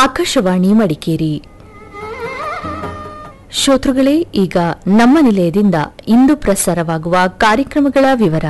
ಆಕಾಶವಾಣಿ ಮಡಿಕೇರಿ ಶ್ರೋತೃಗಳೇ ಈಗ ನಮ್ಮ ನಿಲಯದಿಂದ ಇಂದು ಪ್ರಸಾರವಾಗುವ ಕಾರ್ಯಕ್ರಮಗಳ ವಿವರ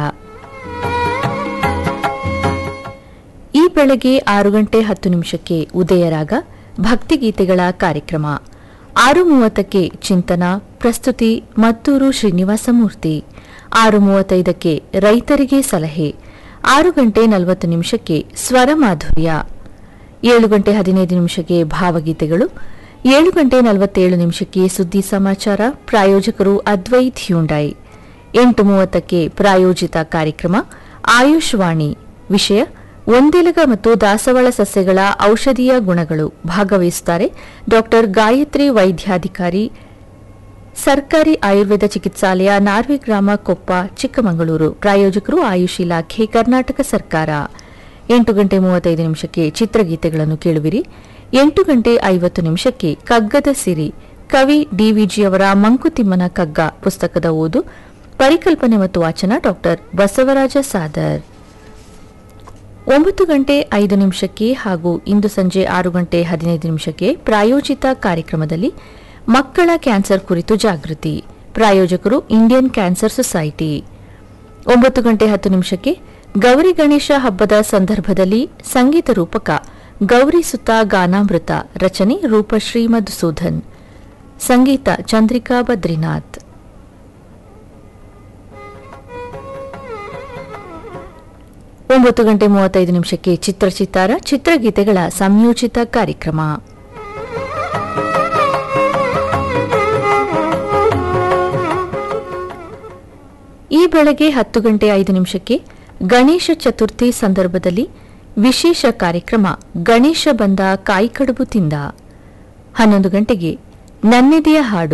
ಈ ಬೆಳಗ್ಗೆ ಆರು ಗಂಟೆ ಹತ್ತು ನಿಮಿಷಕ್ಕೆ ಉದಯರಾಗ ಭಕ್ತಿಗೀತೆಗಳ ಕಾರ್ಯಕ್ರಮ ಆರು ಮೂವತ್ತಕ್ಕೆ ಚಿಂತನ ಪ್ರಸ್ತುತಿ ಮತ್ತೂರು ಶ್ರೀನಿವಾಸ ಮೂರ್ತಿ ಆರು ಮೂವತ್ತೈದಕ್ಕೆ ರೈತರಿಗೆ ಸಲಹೆ ಆರು ಗಂಟೆ ನಲವತ್ತು ನಿಮಿಷಕ್ಕೆ ಸ್ವರ ಮಾಧುರ್ಯ ಏಳು ಗಂಟೆ ಹದಿನೈದು ನಿಮಿಷಕ್ಕೆ ಭಾವಗೀತೆಗಳು ಏಳು ಗಂಟೆ ನಲವತ್ತೇಳು ನಿಮಿಷಕ್ಕೆ ಸುದ್ದಿ ಸಮಾಚಾರ ಪ್ರಾಯೋಜಕರು ಅದ್ವೈತ್ ಹ್ಯುಂಡೈ ಎಂಟು ಮೂವತ್ತಕ್ಕೆ ಪ್ರಾಯೋಜಿತ ಕಾರ್ಯಕ್ರಮ ಆಯುಷ್ ವಾಣಿ ವಿಷಯ ಒಂದೆಲಗ ಮತ್ತು ದಾಸವಾಳ ಸಸ್ಯಗಳ ಔಷಧೀಯ ಗುಣಗಳು ಭಾಗವಹಿಸುತ್ತಾರೆ ಡಾಕ್ಟರ್ ಗಾಯತ್ರಿ ವೈದ್ಯಾಧಿಕಾರಿ ಸರ್ಕಾರಿ ಆಯುರ್ವೇದ ಚಿಕಿತ್ಸಾಲಯ ನಾರ್ವೆ ಗ್ರಾಮ ಕೊಪ್ಪ ಚಿಕ್ಕಮಗಳೂರು ಪ್ರಾಯೋಜಕರು ಆಯುಷ್ ಇಲಾಖೆ ಕರ್ನಾಟಕ ಸರ್ಕಾರ ಎಂಟು ಗಂಟೆ ಮೂವತ್ತೈದು ನಿಮಿಷಕ್ಕೆ ಚಿತ್ರಗೀತೆಗಳನ್ನು ಕೇಳುವಿರಿ ಎಂಟು ಗಂಟೆ ಐವತ್ತು ನಿಮಿಷಕ್ಕೆ ಕಗ್ಗದ ಸಿರಿ ಕವಿ ಡಿವಿಜಿ ಅವರ ಮಂಕುತಿಮ್ಮನ ಕಗ್ಗ ಪುಸ್ತಕದ ಓದು ಪರಿಕಲ್ಪನೆ ಮತ್ತು ವಾಚನ ಡಾಕ್ಟರ್ ಬಸವರಾಜ ಸಾದರ್ ಒಂಬತ್ತು ಗಂಟೆ ಐದು ನಿಮಿಷಕ್ಕೆ ಹಾಗೂ ಇಂದು ಸಂಜೆ ಆರು ಗಂಟೆ ಹದಿನೈದು ನಿಮಿಷಕ್ಕೆ ಪ್ರಾಯೋಜಿತ ಕಾರ್ಯಕ್ರಮದಲ್ಲಿ ಮಕ್ಕಳ ಕ್ಯಾನ್ಸರ್ ಕುರಿತು ಜಾಗೃತಿ ಪ್ರಾಯೋಜಕರು ಇಂಡಿಯನ್ ಕ್ಯಾನ್ಸರ್ ಸೊಸೈಟಿ ಒಂಬತ್ತು ಗಂಟೆ ಹತ್ತು ನಿಮಿಷಕ್ಕೆ ಗೌರಿ ಗಣೇಶ ಹಬ್ಬದ ಸಂದರ್ಭದಲ್ಲಿ ಸಂಗೀತ ರೂಪಕ ಗೌರಿ ಸುತ್ತ ಗಾನಾಮೃತ ರಚನೆ ರೂಪಶ್ರೀ ಮಧುಸೂದನ್ ಸಂಗೀತ ಚಂದ್ರಿಕಾ ಬದ್ರಿನಾಥ್ ಒಂಬತ್ತು ಗಂಟೆ ಮೂವತ್ತೈದು ನಿಮಿಷಕ್ಕೆ ಚಿತ್ರಚಿತ್ತಾರ ಚಿತ್ರಗೀತೆಗಳ ಸಂಯೋಜಿತ ಕಾರ್ಯಕ್ರಮ ಈ ಬೆಳಗ್ಗೆ ಹತ್ತು ಗಂಟೆ ಐದು ನಿಮಿಷಕ್ಕೆ ಗಣೇಶ ಚತುರ್ಥಿ ಸಂದರ್ಭದಲ್ಲಿ ವಿಶೇಷ ಕಾರ್ಯಕ್ರಮ ಗಣೇಶ ಬಂದ ಕಾಯಿಕಡುಬು ತಿಂದ ಹನ್ನೊಂದು ಗಂಟೆಗೆ ನನ್ನೆದೆಯ ಹಾಡು